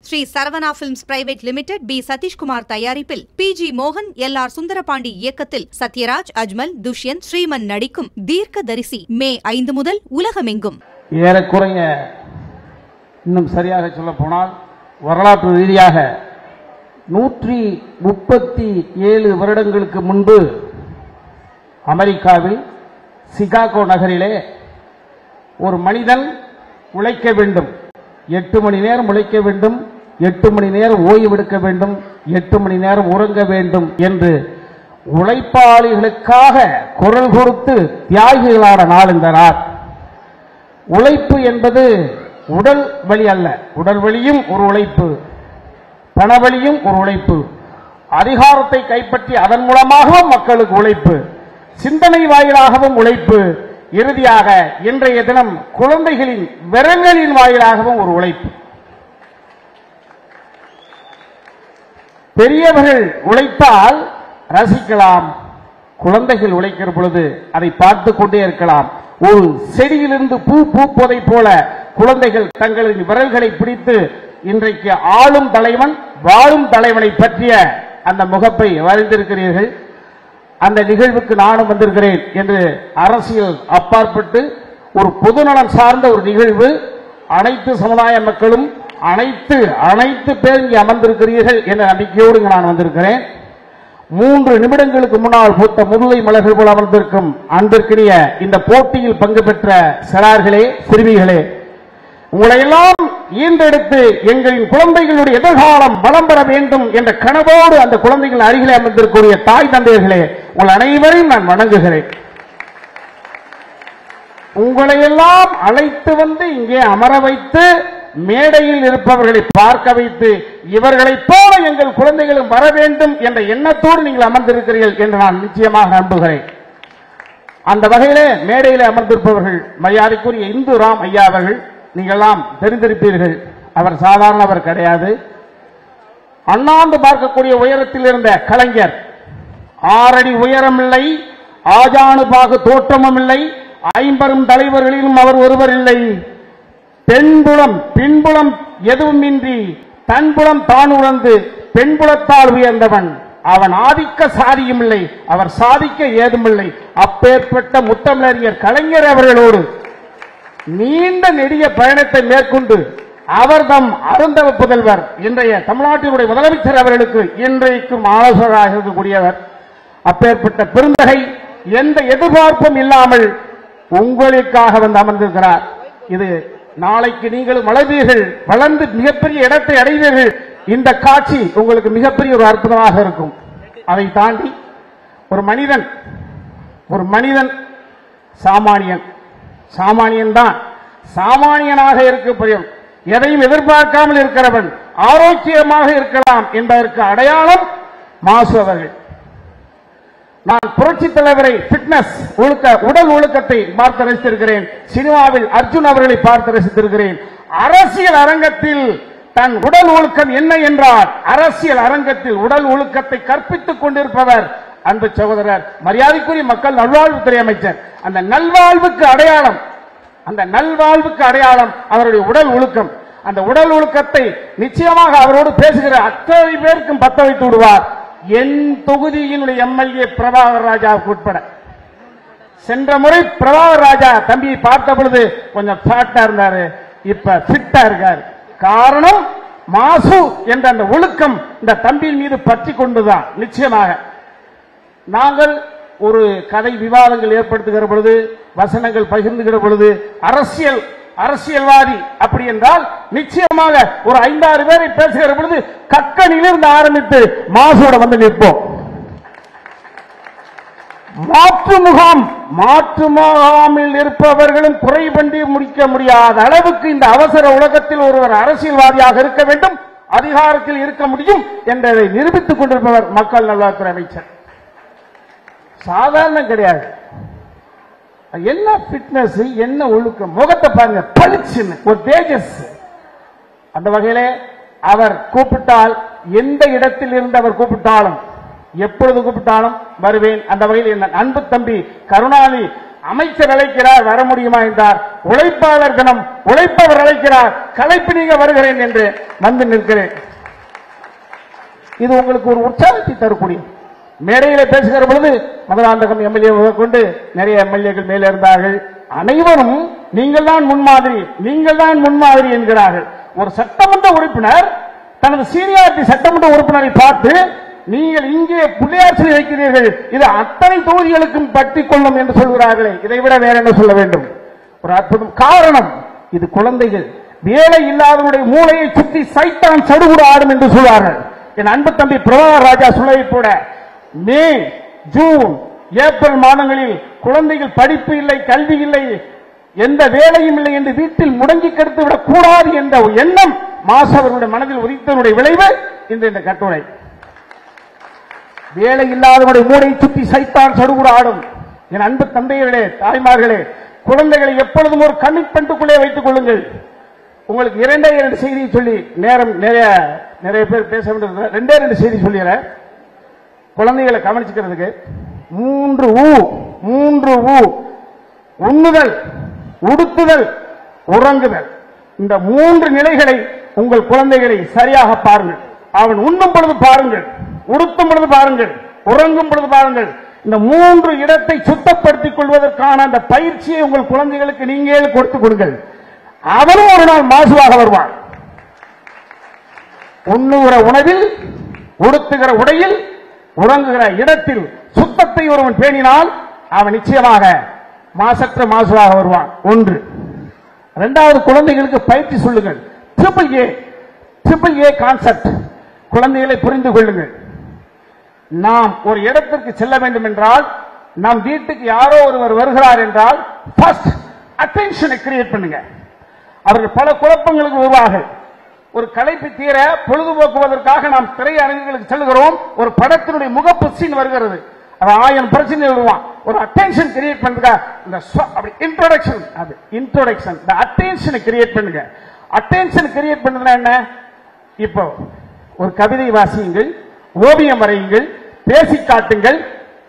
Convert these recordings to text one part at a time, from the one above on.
Sri Saravana films private limited P Satheeshkumar தயாரிப்பில் P G மோகன் L R Sundarapandi இயக்கத்தில் சத்யராஜ் அஜ்மல் துஷ்யந்த் ஸ்ரீமன் நடிக்கும் தீர்க்க தரிசி மே ஐந்து முதல் உலகமெங்கும் ஏறக்குறைய இன்னும் சரியாக சொல்ல போனால் வரலாற்று ரீதியாக நூற்றி முப்பத்தி ஏழு வருடங்களுக்கு முன்பு அமெரிக்காவில் சிகாகோ நகரிலே ஒரு மனிதன் உழைக்க வேண்டும் எட்டு மணி நேரம் உழைக்க வேண்டும் எட்டு மணி நேரம் ஓய்வெடுக்க வேண்டும் எட்டு மணி நேரம் உறங்க வேண்டும் என்று உழைப்பாளிகளுக்காக குரல் கொடுத்து தியாகிகளான நாள் இந்த நாள் உழைப்பு என்பது உடல் வலி அல்ல உடல் வலியும் ஒரு உழைப்பு பணவழியும் ஒரு உழைப்பு அதிகாரத்தை கைப்பற்றி அதன் மூலமாகவும் மக்களுக்கு உழைப்பு சிந்தனை வாயிலாகவும் உழைப்பு இறுதியாக இன்றைய தினம் குழந்தைகளின் விரல்களின் வாயிலாகவும் ஒரு உழைப்பு பெரியவர்கள் உழைத்தால் ரசிக்கலாம் குழந்தைகள் உழைக்கிற பொழுது அதை பார்த்து கொண்டே இருக்கலாம் ஒரு செடியிலிருந்து பூ பூப்பதை போல குழந்தைகள் தங்களின் விரல்களை பிடித்து இன்றைக்கு ஆளும் தலைவன் வாழும் தலைவனை பற்றிய அந்த முகப்பை வரைந்திருக்கிறீர்கள் அந்த நிகழ்வுக்கு நானும் வந்திருக்கிறேன் என்று அரசியல் அப்பாற்பட்டு ஒரு பொதுநலன் சார்ந்த ஒரு நிகழ்வு அனைத்து சமுதாய மக்களும் அனைத்து அனைத்து பேர் இங்கே அமர்ந்திருக்கிறீர்கள் என்ற நம்பிக்கையோடு இங்கு நான் வந்திருக்கிறேன் மூன்று நிமிடங்களுக்கு முன்னால் பூத்த முல்லை மலர்கள் போல அமர்ந்திருக்கும் அன்பிற்கினிய இந்த போட்டியில் பங்கு பெற்ற சிறார்களே சிறுமிகளே உங்களை எல்லாம் ஈன்றெடுத்து எங்களின் குழந்தைகளுடைய எதிர்காலம் வளம் பெற வேண்டும் என்ற கனவோடு அந்த குழந்தைகள் அருகிலே அமர்ந்திருக்கக்கூடிய தாய் தந்தையர்களே உங்கள் அனைவரையும் நான் வணங்குகிறேன் உங்களை எல்லாம் அழைத்து வந்து இங்கே அமர வைத்து மேடையில் இருப்பவர்களை பார்க்க வைத்து இவர்களைப் போல எங்கள் குழந்தைகளும் வர வேண்டும் என்ற எண்ணத்தோடு நீங்கள் அமர்ந்திருக்கிறீர்கள் என்று நான் நிச்சயமாக நம்புகிறேன் அந்த வகையிலே மேடையில் அமர்ந்திருப்பவர்கள் மரியாதைக்குரிய இந்து ராம் ஐயா அவர்கள் நீங்கள்லாம் தெரிந்திருப்பீர்கள் அவர் சாதாரணவர் கிடையாது அண்ணாந்து பார்க்கக்கூடிய உயரத்தில் இருந்த கலைஞர் ஆறடி உயரம் இல்லை ஆஜானு பாகு தோற்றமும் இல்லை ஐம்பெரும் தலைவர்களிலும் அவர் ஒருவர் இல்லை பெண்புலம் பின்புலம் எதுவுமின்றி தன்புலம் தான் உணர்ந்து பெண்புலத்தால் உயர்ந்தவன் அவன் ஆதிக்க சாதியும் இல்லை அவர் சாதிக்க ஏதுமில்லை அப்பேற்பட்ட முத்தமிழறிஞர் கலைஞர் அவர்களோடு நீண்ட நெடிய பயணத்தை மேற்கொண்டு அவர்தம் அருந்தவ புதல்வர் இன்றைய தமிழ்நாட்டினுடைய முதலமைச்சர் அவர்களுக்கு இன்றைக்கும் ஆலோசகராக இருக்கக்கூடியவர் அப்பேற்பட்ட பெருந்தகை எந்த எதிர்பார்ப்பும் இல்லாமல் உங்களுக்காக வந்து அமர்ந்திருக்கிறார் இது நாளைக்கு நீங்களும் வளர்வீர்கள் வளர்ந்து மிகப்பெரிய இடத்தை அடைவீர்கள் இந்த காட்சி உங்களுக்கு மிகப்பெரிய ஒரு அற்புதமாக இருக்கும் அதை தாண்டி ஒரு மனிதன் ஒரு மனிதன் சாமானியன் சாமானியன் தான் சாமானியனாக இருக்க எதையும் எதிர்பார்க்காமல் இருக்கிறவன் ஆரோக்கியமாக இருக்கலாம் என்பதற்கு அடையாளம் மாசு அவர்கள் நான் புரட்சி தலைவரை பிட்னஸ் ஒழுக்க உடல் ஒழுக்கத்தை பார்த்து ரசித்திருக்கிறேன் சினிமாவில் அர்ஜுன் அவர்களை பார்த்து ரசித்திருக்கிறேன் அரசியல் அரங்கத்தில் தன் உடல் ஒழுக்கம் என்ன என்றால் அரசியல் அரங்கத்தில் உடல் ஒழுக்கத்தை கற்பித்துக் கொண்டிருப்பவர் அன்பு சகோதரர் மரியாதைக்குரிய மக்கள் நல்வாழ்வுத்துறை அமைச்சர் அந்த நல்வாழ்வுக்கு அடையாளம் அந்த நல்வாழ்வுக்கு அடையாளம் அவருடைய உடல் ஒழுக்கம் அந்த உடல் ஒழுக்கத்தை நிச்சயமாக அவரோடு பேசுகிற அத்தனை பேருக்கும் பத்த வைத்து விடுவார் என் தொகுதியினுடைய எம்எல்ஏ பிரபாகர் ராஜாவுக்கு உட்பட சென்ற முறை பிரபாகர் ராஜா தம்பியை பார்த்த பொழுது கொஞ்சம் ஃபேட்டா இருந்தாரு இப்ப ஃபிட்டா இருக்காரு காரணம் மாசு என்ற அந்த ஒழுக்கம் இந்த தம்பியின் மீது பற்றி கொண்டுதான் நிச்சயமாக நாங்கள் ஒரு கதை விவாதங்கள் ஏற்படுத்துகிற பொழுது வசனங்கள் பகிர்ந்துகிற பொழுது அரசியல் அரசியல்வாதி அப்படி என்றால் நிச்சயமாக ஒரு ஐந்தாறு பேரை பேசுகிற பொழுது கக்கனிலிருந்து ஆரம்பித்து மாசோட வந்து நிற்போம் மாற்று முகாம் மாற்று முகாமில் இருப்பவர்களும் குறைபண்டி முடிக்க முடியாத அளவுக்கு இந்த அவசர உலகத்தில் ஒருவர் அரசியல்வாதியாக இருக்க வேண்டும் அதிகாரத்தில் இருக்க முடியும் என்பதை நிரூபித்துக் கொண்டிருப்பவர் மக்கள் நல்வாழ்வுத்துறை அமைச்சர் சாதாரணம் கிடையாது என்ன பிட்னஸ் என்ன ஒழுக்கம் முகத்தை பாருங்க பளிச்சுன்னு ஒரு தேஜஸ் அந்த வகையிலே அவர் கூப்பிட்டால் எந்த இடத்தில் இருந்து அவர் கூப்பிட்டாலும் எப்பொழுது கூப்பிட்டாலும் வருவேன் அந்த வகையில் என் அன்பு தம்பி கருணாநிதி அமைச்சர் அழைக்கிறார் வர முடியுமா என்றார் உழைப்பாளர் தினம் உழைப்பவர் அழைக்கிறார் களைப்பு நீங்க வருகிறேன் என்று வந்து நிற்கிறேன் இது உங்களுக்கு ஒரு உற்சாகத்தை தரக்கூடிய மேடையில பேசுகிற பொழுது மதுராந்தகம் எம்எல்ஏ கொண்டு நிறைய எம்எல்ஏக்கள் மேலே இருந்தார்கள் அனைவரும் நீங்கள் தான் முன்மாதிரி நீங்கள் தான் முன்மாதிரி என்கிறார்கள் ஒரு சட்டமன்ற உறுப்பினர் தனது சீனியாரிட்டி சட்டமன்ற உறுப்பினரை பார்த்து நீங்கள் இங்கே புள்ளியார் சிலை வைக்கிறீர்கள் இது அத்தனை தொகுதிகளுக்கும் பற்றி கொள்ளும் என்று சொல்கிறார்களே இதை விட வேற என்ன சொல்ல வேண்டும் ஒரு அற்புதம் காரணம் இது குழந்தைகள் வேலை இல்லாதவனுடைய மூளையை சுற்றி சைத்தான் சடுகுடு ஆடும் என்று சொல்வார்கள் என் அன்பு தம்பி பிரபாகர் ராஜா சொல்லை கூட மே ஜூன் ஏப்ரல் மாதங்களில் குழந்தைகள் படிப்பு இல்லை கல்வி இல்லை எந்த வேலையும் இல்லை என்று வீட்டில் முடங்கி கெடுத்து விடக் கூடாது என்ற ஒரு எண்ணம் மாசவர்களுடைய மனதில் உதித்தனுடைய விளைவு இந்த இந்த கட்டுரை வேலை இல்லாதவனுடைய மூளை சுற்றி சைத்தான் சடுகுடு ஆடும் என் அன்பு தந்தையர்களே தாய்மார்களே குழந்தைகளை எப்பொழுதும் ஒரு கமிட்மெண்ட்டுக்குள்ளே வைத்துக் கொள்ளுங்கள் உங்களுக்கு இரண்டே இரண்டு செய்தியை சொல்லி நேரம் நிறைய நிறைய பேர் பேச வேண்டியது ரெண்டே ரெண்டு செய்தி சொல்லிடுறேன் குழந்தைகளை கவனிச்சுக்கிறதுக்கு மூன்று ஊ மூன்று ஊ உண்ணுதல் உடுத்துதல் உறங்குதல் இந்த மூன்று நிலைகளை உங்கள் குழந்தைகளை சரியாக பாருங்கள் அவன் உண்ணும் பொழுது பாருங்கள் உடுத்தும் பொழுது பாருங்கள் உறங்கும் பொழுது பாருங்கள் இந்த மூன்று இடத்தை சுத்தப்படுத்திக் கொள்வதற்கான அந்த பயிற்சியை உங்கள் குழந்தைகளுக்கு நீங்கள் கொடுத்துக் கொடுங்கள் அவனும் ஒரு நாள் மாசுவாக வருவான் உண்ணுகிற உணவில் உடுத்துகிற உடையில் உறங்குகிற இடத்தில் சுத்தத்தை ஒருவன் பேணினால் அவன் நிச்சயமாக மாசற்ற மாசுவாக வருவான் ஒன்று இரண்டாவது குழந்தைகளுக்கு பயிற்சி சொல்லுங்கள் triple A triple A concept குழந்தைகளை புரிந்து கொள்ளுங்கள் நாம் ஒரு இடத்திற்கு செல்ல வேண்டும் என்றால் நம் வீட்டுக்கு யாரோ ஒருவர் வருகிறார் என்றால் ஃபர்ஸ்ட் அட்டென்ஷனை கிரியேட் பண்ணுங்க அவர்கள் பல குழப்பங்களுக்கு வருவார்கள் ஒரு கலைப்பு தீர பொழுதுபோக்குவதற்காக நாம் திரையரங்குகளுக்கு செல்கிறோம் ஒரு படத்தினுடைய முகப்பு சீன் வருகிறது அவன் ஆயிரம் பிரச்சனை விடுவான் ஒரு அட்டென்ஷன் கிரியேட் பண்ணுங்க இந்த ஸ்வ- அப்படி இன்ட்ரோடக்ஷன் அது இன்ட்ரோடக்ஷன் இந்த அட்டென்ஷனை கிரியேட் பண்ணுங்க அட்டென்ஷன் கிரியேட் பண்ணுதுன்னா என்ன இப்போ ஒரு கவிதை வாசியுங்கள் ஓவியம் வரையுங்கள் பேசி காட்டுங்கள்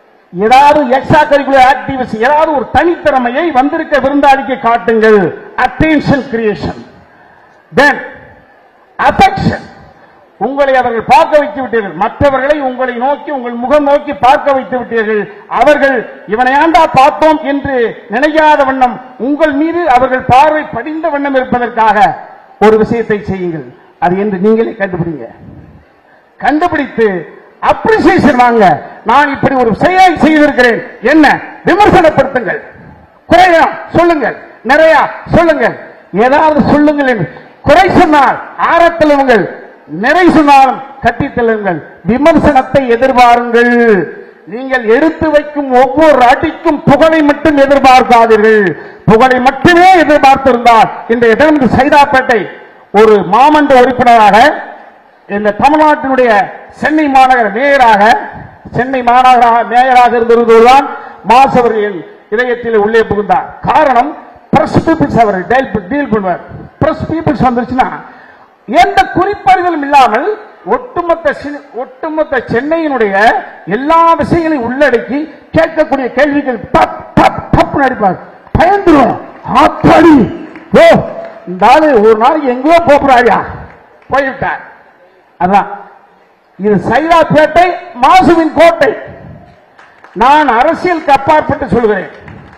ஏதாவது எக்ஸ்ட்ரா கரிக்குலர் ஆக்டிவிட்டி ஏதாவது ஒரு தனித்திறமையை வந்திருக்க விருந்தாளிக்கு காட்டுங்கள் அட்டென்ஷன் கிரியேஷன் தென் அஃபெக்ஷன் உங்களை அவர்கள் பார்க்க வைத்து விட்டீர்கள் மற்றவர்களை உங்களை நோக்கி உங்கள் முகம் நோக்கி பார்க்க வைத்து விட்டீர்கள் அவர்கள் இவனை ஆண்டா பார்த்தோம் என்று நினைக்காத வண்ணம் உங்கள் மீது அவர்கள் பார்வை படிந்த வண்ணம் இருப்பதற்காக ஒரு விஷயத்தை செய்யுங்கள் அது என்று நீங்களே கண்டுபிடிங்க கண்டுபிடித்து அப்ரிசியேஷன் வாங்க நான் இப்படி ஒரு செயலை செய்திருக்கிறேன் என்ன விமர்சனப்படுத்துங்கள் குறையா சொல்லுங்கள் நிறைய சொல்லுங்கள் ஏதாவது சொல்லுங்கள் என்று குறை சொன்னால் ஆரத்தழுவுங்கள் நிறை சொன்னாலும் கட்டித் தள்ளுங்கள் விமர்சனத்தை எதிர்பாருங்கள் நீங்கள் எடுத்து வைக்கும் ஒவ்வொரு அடிக்கும் புகழை மட்டும் எதிர்பார்க்காதீர்கள் புகழை மட்டுமே எதிர்பார்த்திருந்தால் இன்றைய தினம் சைதாப்பேட்டை ஒரு மாமன்ற உறுப்பினராக இந்த தமிழ்நாட்டினுடைய சென்னை மாநகர மேயராக சென்னை மாநகர மேயராக இருந்திருந்ததுதான் மாஸ் அவர்கள் இதயத்தில் உள்ளே புகுந்தார் காரணம் பிரஸ் பீப்புள்ஸ் அவர் டீல் பண்ணுவார் பிரஸ் பீப்புள்ஸ் வந்துருச்சுன்னா எந்த குறிப்பறிதலும் இல்லாமல் ஒட்டுமொத்த சி- ஒட்டுமொத்த சென்னையினுடைய எல்லா விஷயங்களையும் உள்ளடக்கி கேட்கக்கூடிய கேள்விகள் டப் டப் டப் நடிப்பார் பயந்துரும் ஆத்தாடி ஓ இந்த ஆளு ஒரு நாளைக்கு எங்கேயோ போறாரியா போய்விட்டார் அதான் இது சைதாப்பேட்டை மாசுவின் கோட்டை நான் அரசியலுக்கு அப்பாற்பட்டு சொல்கிறேன்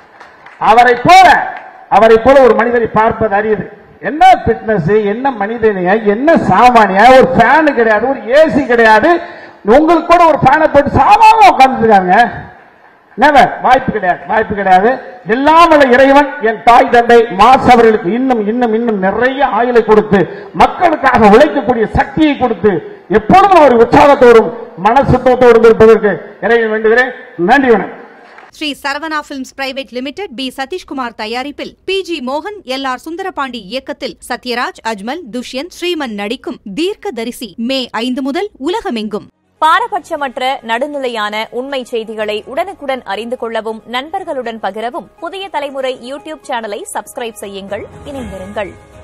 அவரை போல அவரை போல ஒரு மனிதரை பார்ப்பது அரியது என்ன பிட்னஸ் என்ன மனிதனையா என்ன சாமானியா ஒரு ஃபேன் கிடையாது ஒரு ஏசி கிடையாது உங்களுக்கு கூட ஒரு ஃபேனை போட்டு சாமானியா உட்கார்ந்துருக்காங்க நெவர் வாய்ப்பு கிடையாது வாய்ப்பு கிடையாது எல்லாம் வல்ல இறைவன் என் தாய் தந்தை மாஸ் அவர்களுக்கு இன்னும் இன்னும் இன்னும் நிறைய ஆயுளை கொடுத்து மக்களுக்காக உழைக்கக்கூடிய சக்தியை கொடுத்து எப்பொழுதும் ஒரு உற்சாகத்தோடும் மனசுத்தத்தோடும் இருப்பதற்கு இறைவன் வேண்டுகிறேன் நன்றி வணக்கம் Sri Saravana films private limited P Satheeshkumar தயாரிப்பில் பி ஜி மோகன் எல் ஆர் சுந்தரபாண்டி இயக்கத்தில் சத்யராஜ் அஜ்மல் துஷ்யந்த் ஸ்ரீமன் நடிக்கும் தீர்க்கதரிசி மே ஐந்து முதல் உலகமெங்கும் பாரபட்சமற்ற நடுநிலையான உண்மை செய்திகளை உடனுக்குடன் அறிந்து கொள்ளவும் நண்பர்களுடன் பகிரவும் புதிய தலைமுறை யூடியூப் சேனலை சப்ஸ்கிரைப் செய்யுங்கள் இணைந்திருங்கள்